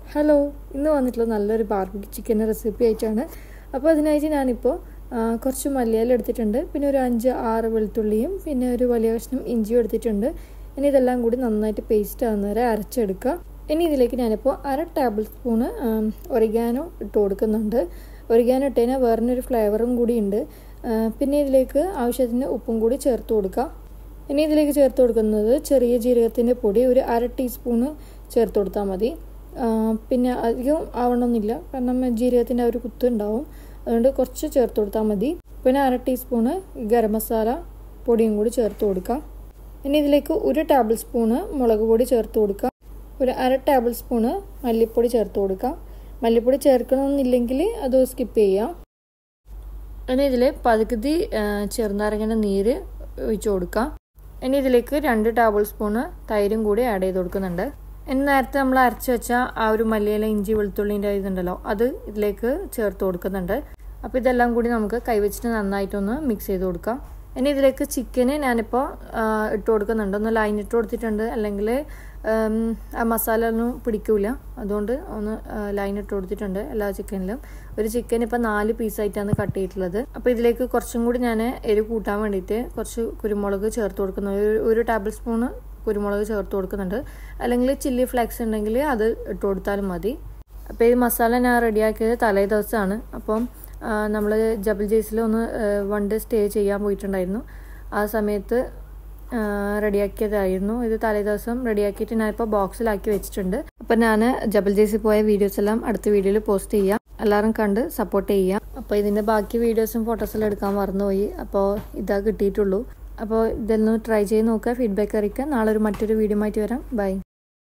hello ഇന്ന് വന്നിട്ടുള്ളത് നല്ലൊരു ബാർബിക്ക് ചിക്കൻ റെസിപ്പി ആയിട്ടാണ് അപ്പോൾ അതിനായിട്ട് ഞാനിപ്പോൾ ആ, കുറച്ച് മല്ലിയില എടുത്തിട്ടുണ്ട് പിന്നെ ഒരു അഞ്ച് ആറ് വെളുത്തുള്ളിയും പിന്നെ ഒരു വലിയ കഷ്ണം ഇഞ്ചിയും എടുത്തിട്ടുണ്ട് ഇനി ഇതെല്ലാം കൂടി നന്നായിട്ട് പേസ്റ്റ് ആവുന്ന വരെ അരച്ചെടുക്കുക ഇനി ഇതിലേക്ക് ഞാനിപ്പോൾ അര ടേബിൾ സ്പൂണ് ഒറിഗാനോ ഇട്ട് കൊടുക്കുന്നുണ്ട് ഒറിഗാനോ ഇട്ട് കഴിഞ്ഞാൽ വേറൊരു ഫ്ലേവറും കൂടി ഉണ്ട് ആ, പിന്നെ ഇതിലേക്ക് ആവശ്യത്തിന് ഉപ്പും കൂടി ചേർത്ത് കൊടുക്കുക ഇനി ഇതിലേക്ക് ചേർത്ത് കൊടുക്കുന്നത് ചെറിയ ജീരകത്തിൻ്റെ പൊടി ഒരു അര ടീസ്പൂണ് ചേർത്ത് കൊടുത്താൽ മതി ആ, പിന്നെ അധികം ആവണമെന്നില്ല കാരണം ജീരകത്തിൻ്റെ ആ ഒരു കുത്ത് ഉണ്ടാവും അതുകൊണ്ട് കുറച്ച് ചേർത്ത് കൊടുത്താൽ മതി പിന്നെ അര ടീസ്പൂണ് ഗരം മസാല പൊടിയും കൂടി ചേർത്ത് കൊടുക്കാം ഇനി ഇതിലേക്ക് ഒരു ടേബിൾ സ്പൂണ് മുളക് പൊടി ചേർത്ത് കൊടുക്കാം ഒരു അര ടേബിൾ സ്പൂണ് മല്ലിപ്പൊടി ചേർത്ത് കൊടുക്കാം മല്ലിപ്പൊടി ചേർക്കണമെന്നില്ലെങ്കിൽ അത് സ്കിപ്പ് ചെയ്യാം ഇനി ഇതിൽ പകുതി ചെറുനാരങ്ങയുടെ നീര് ഒഴിച്ചു കൊടുക്കാം ഇനി ഇതിലേക്ക് രണ്ട് ടേബിൾ സ്പൂണ് തൈരും കൂടി ആഡ് ചെയ്ത് കൊടുക്കുന്നുണ്ട് ഇനി നേരത്തെ നമ്മൾ അരച്ച് വെച്ച ആ ഒരു മല്ലിയില ഇഞ്ചി വെളുത്തുള്ളിൻ്റെ ഇതുണ്ടല്ലോ അത് ഇതിലേക്ക് ചേർത്ത് കൊടുക്കുന്നുണ്ട് അപ്പോൾ ഇതെല്ലാം കൂടി നമുക്ക് കൈവച്ചിട്ട് നന്നായിട്ടൊന്ന് മിക്സ് ചെയ്ത് കൊടുക്കാം ഇനി ഇതിലേക്ക് ചിക്കന് ഞാനിപ്പോൾ ഇട്ട് കൊടുക്കുന്നുണ്ട് ഒന്ന് ലൈൻ ഇട്ട് കൊടുത്തിട്ടുണ്ട് അല്ലെങ്കിൽ ആ മസാല ഒന്നും പിടിക്കൂല അതുകൊണ്ട് ഒന്ന് ലൈൻ ഇട്ട് കൊടുത്തിട്ടുണ്ട് എല്ലാ ചിക്കനിലും ഒരു ചിക്കൻ ഇപ്പോൾ നാല് പീസായിട്ടാണ് കട്ട് ചെയ്തിട്ടുള്ളത് അപ്പോൾ ഇതിലേക്ക് കുറച്ചും കൂടി ഞാൻ എരിവ് കൂട്ടാൻ വേണ്ടിയിട്ട് കുറച്ച് കുരുമുളക് ചേർത്ത് കൊടുക്കുന്നു ഒരു ഒരു ടേബിൾ സ്പൂണ് കുരുമുളക് ചേർത്ത് കൊടുക്കുന്നുണ്ട് അല്ലെങ്കിൽ ചില്ലി ഫ്ലേക്സ് ഉണ്ടെങ്കിൽ അത് ഇട്ട് കൊടുത്താലും മതി അപ്പോൾ ഈ മസാല ഞാൻ റെഡിയാക്കിയത് തലേ ദിവസമാണ് അപ്പം നമ്മൾ ജബൽ ജേസിൽ ഒന്ന് വൺ ഡേ സ്റ്റേ ചെയ്യാൻ പോയിട്ടുണ്ടായിരുന്നു ആ സമയത്ത് റെഡിയാക്കിയതായിരുന്നു ഇത് തലേ ദിവസം റെഡിയാക്കിയിട്ട് ഞാനിപ്പോൾ ബോക്സിലാക്കി വെച്ചിട്ടുണ്ട് അപ്പം ഞാൻ ജബൽ ജേസിൽ പോയ വീഡിയോസ് എല്ലാം അടുത്ത വീഡിയോയിൽ പോസ്റ്റ് ചെയ്യാം എല്ലാവരും കണ്ട് സപ്പോർട്ട് ചെയ്യാം അപ്പോൾ ഇതിൻ്റെ ബാക്കി വീഡിയോസും ഫോട്ടോസെല്ലാം എടുക്കാൻ മറന്നുപോയി അപ്പോൾ ഇതാ കിട്ടിയിട്ടുള്ളൂ അപ്പോൾ ഇതൊന്ന് ട്രൈ ചെയ്ത് നോക്കുക ഫീഡ്ബാക്ക് അറിയിക്കുക നാളെ ഒരു മറ്റൊരു വീഡിയോ ആയിട്ട് വരാം ബൈ